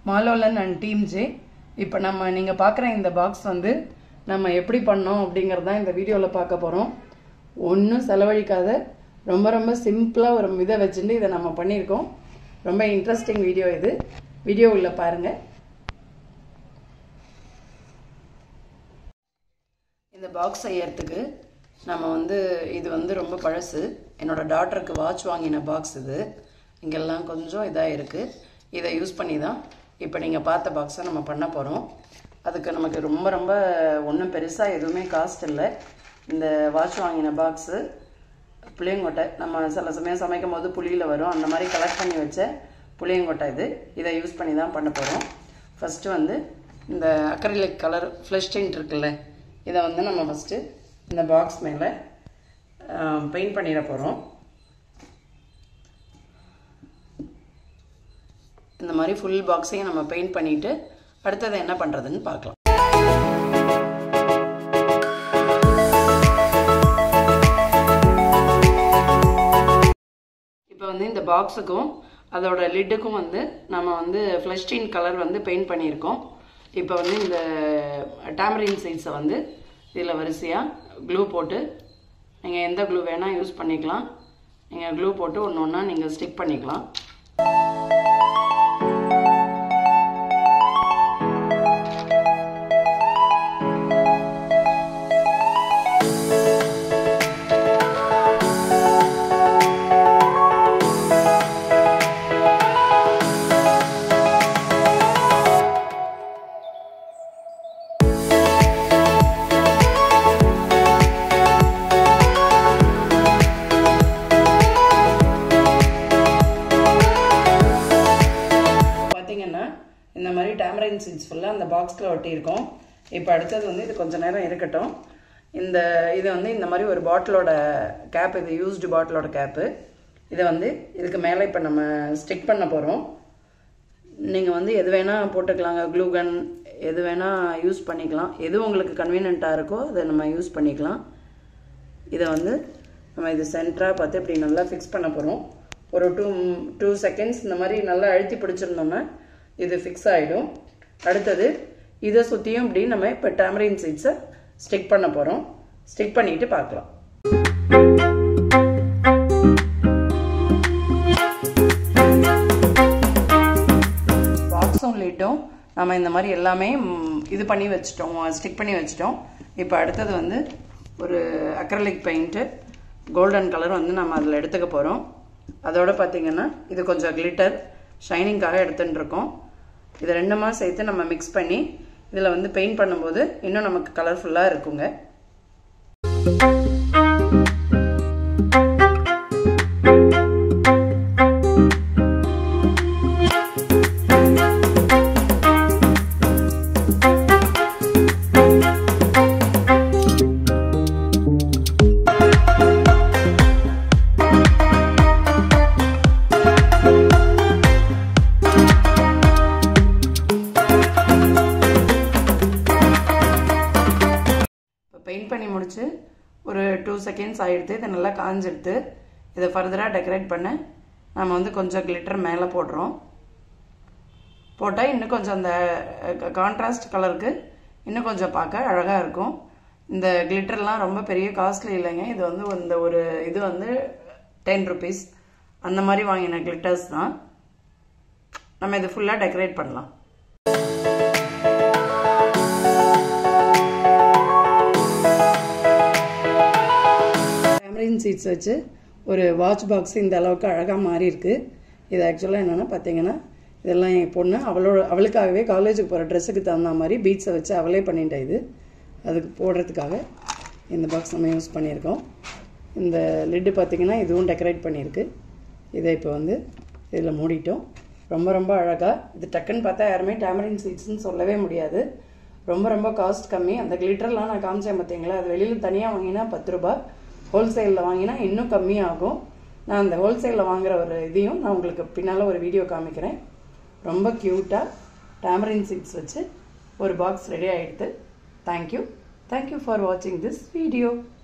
Malolan and team J இப்போ நம்ம நீங்கள் பார்க்குற இந்த பாக்ஸ் வந்து நம்ம எப்படி பண்ணோம் அப்படிங்கிறது தான் இந்த வீடியோவில் பார்க்க போகிறோம் ஒன்றும் செலவழிக்காத ரொம்ப ரொம்ப சிம்பிளாக ஒரு இதை வச்சுட்டு இதை நம்ம பண்ணியிருக்கோம் ரொம்ப இன்ட்ரெஸ்டிங் வீடியோ இது வீடியோ உள்ள பாருங்கள் இந்த பாக்ஸ் செய்யறதுக்கு நம்ம வந்து இது வந்து ரொம்ப பழசு என்னோட டாட்டருக்கு வாட்ச் வாங்கின பாக்ஸ் இது இங்கெல்லாம் கொஞ்சம் இதாக இருக்குது இதை யூஸ் பண்ணி தான் இப்போ நீங்கள் பார்த்த பாக்ஸை நம்ம பண்ண போகிறோம் அதுக்கு நமக்கு ரொம்ப ரொம்ப ஒன்றும் பெருசாக எதுவுமே காஸ்ட் இல்லை இந்த வாட்ச் வாங்கின பாக்ஸு புளியங்கொட்டை நம்ம சில சமயம் சமைக்கும் போது புளியில் வரும் அந்த மாதிரி கலெக்ட் பண்ணி வச்ச புளியங்கொட்டை இது இதை யூஸ் பண்ணி தான் பண்ண போகிறோம் ஃபஸ்ட்டு வந்து இந்த அக்ரிலிக் கலர் ஃப்ளஷ் டிண்ட் இருக்குல்ல இதை வந்து நம்ம ஃபஸ்ட்டு இந்த பாக்ஸ் மேலே பெயிண்ட் பண்ணிட போகிறோம் இந்த மாதிரி ஃபுல் பாக்ஸையும் நம்ம பெயிண்ட் பண்ணிவிட்டு அடுத்தது என்ன பண்ணுறதுன்னு பார்க்கலாம் இப்போ வந்து இந்த பாக்ஸுக்கும் அதோட லிட்டுக்கும் வந்து நம்ம வந்து ஃப்ளஷ்டின் கலர் வந்து பெயிண்ட் பண்ணியிருக்கோம் இப்போ வந்து இந்த டேமரின் சைட்ஸை வந்து இதில் வரிசையாக க்ளூ போட்டு நீங்கள் எந்த க்ளூ வேணால் யூஸ் பண்ணிக்கலாம் நீங்கள் க்ளூ போட்டு ஒன்று ஒன்றா நீங்கள் ஸ்டிக் பண்ணிக்கலாம் பார்த்தீங்கன்னா இந்த மாதிரி டேமரைன் சீட்ஸ் ஃபுல்லாக அந்த பாக்ஸில் ஒட்டியிருக்கோம் இப்போ அடுத்தது வந்து இது கொஞ்சம் நேரம் இருக்கட்டும் இந்த இது வந்து இந்த மாதிரி ஒரு பாட்டிலோட கேப் இது யூஸ்டு பாட்டிலோட கேப்பு இதை வந்து இதுக்கு மேலே இப்போ நம்ம ஸ்டிக் பண்ண போகிறோம் நீங்கள் வந்து எது வேணால் போட்டுக்கலாங்க க்ளூகன் எது வேணால் யூஸ் பண்ணிக்கலாம் எது உங்களுக்கு கன்வீனியண்ட்டாக இருக்கோ அதை நம்ம யூஸ் பண்ணிக்கலாம் இதை வந்து நம்ம இது சென்டராக பார்த்து இப்படி நல்லா ஃபிக்ஸ் பண்ண போகிறோம் ஒரு டூ டூ செகண்ட்ஸ் இந்த மாதிரி நல்லா அழுத்தி பிடிச்சிருந்தோம்னா இது ஃபிக்ஸ் ஆகிடும் அடுத்தது இதை சுற்றியும் இப்படி நம்ம இப்போ டேமரின் சீட்ஸை ஸ்டிக் பண்ண போகிறோம் ஸ்டிக் பண்ணிட்டு பார்க்கலாம் பாக்ஸும் லிட்டும் நம்ம இந்த மாதிரி எல்லாமே ம், இது பண்ணி வச்சிட்டோம் ஸ்டிக் பண்ணி வச்சிட்டோம் இப்போ அடுத்தது வந்து ஒரு அக்ரலிக் பெயிண்ட்டு கோல்டன் கலர் வந்து நம்ம அதில் எடுத்துக்க போகிறோம் அதோட பார்த்தீங்கன்னா இது கொஞ்சம் கிளிட்டர் ஷைனிங்காக எடுத்துட்டு இருக்கோம் இது ரெண்டுமா சேர்த்து நம்ம மிக்ஸ் பண்ணி இதில் வந்து பெயிண்ட் பண்ணும்போது இன்னும் நமக்கு கலர்ஃபுல்லாக இருக்குங்க இப்போ பெயிண்ட் பண்ணி முடிச்சு ஒரு டூ செகண்ட்ஸ் ஆகிடுது இதை நல்லா காஞ்செடுத்து இதை ஃபர்தராக டெக்கரேட் பண்ண நம்ம வந்து கொஞ்சம் கிளிட்டர் மேலே போடுறோம் போட்டால் இன்னும் கொஞ்சம் அந்த கான்ட்ராஸ்ட் கலருக்கு இன்னும் கொஞ்சம் பார்க்க அழகாக இருக்கும் இந்த கிளிட்டர்லாம் ரொம்ப பெரிய காஸ்ட்லி இல்லைங்க இது வந்து இந்த ஒரு இது வந்து டென் ருபீஸ் அந்த மாதிரி வாங்கின கிளிட்டர்ஸ் தான் நம்ம இது ஃபுல்லாக டெக்கரேட் பண்ணலாம் டேமரின் சீட்ஸ் வச்சு ஒரு வாட்ச் பாக்ஸ் இந்த அளவுக்கு அழகாக மாறி இருக்கு இது ஆக்சுவலாக என்னென்னா பார்த்தீங்கன்னா இதெல்லாம் என் பொண்ணு அவளோட அவளுக்காகவே காலேஜுக்கு போகிற ட்ரெஸ்ஸுக்கு தகுந்த மாதிரி பீட்ஸை வச்சு அவளே பண்ணிட்டா இது அதுக்கு போடுறதுக்காக இந்த பாக்ஸ் நம்ம யூஸ் பண்ணியிருக்கோம் இந்த லிட்டு பார்த்தீங்கன்னா இதுவும் டெக்கரேட் பண்ணியிருக்கு இதை இப்போ வந்து இதில் மூடிட்டோம் ரொம்ப ரொம்ப அழகாக இது டக்குன்னு பார்த்தா யாருமே டேமரின் சீட்ஸ்னு சொல்லவே முடியாது ரொம்ப ரொம்ப காஸ்ட் கம்மி அந்த கிளிட்டர்லாம் நான் காமிச்சேன் பார்த்தீங்களா அது வெளியில் தனியாக வாங்கினா பத்து ரூபா ஹோல்சேலில் வாங்கினா இன்னும் கம்மியாகும் நான் அந்த ஹோல்சேலில் வாங்குற ஒரு இதையும் நான் உங்களுக்கு பின்னால் ஒரு வீடியோ காமிக்கிறேன் ரொம்ப க்யூட்டாக டேமரின் சீட்ஸ் வச்சு ஒரு பாக்ஸ் ரெடி ஆகிடுது தேங்க்யூ தேங்க்யூ ஃபார் வாட்சிங் திஸ் வீடியோ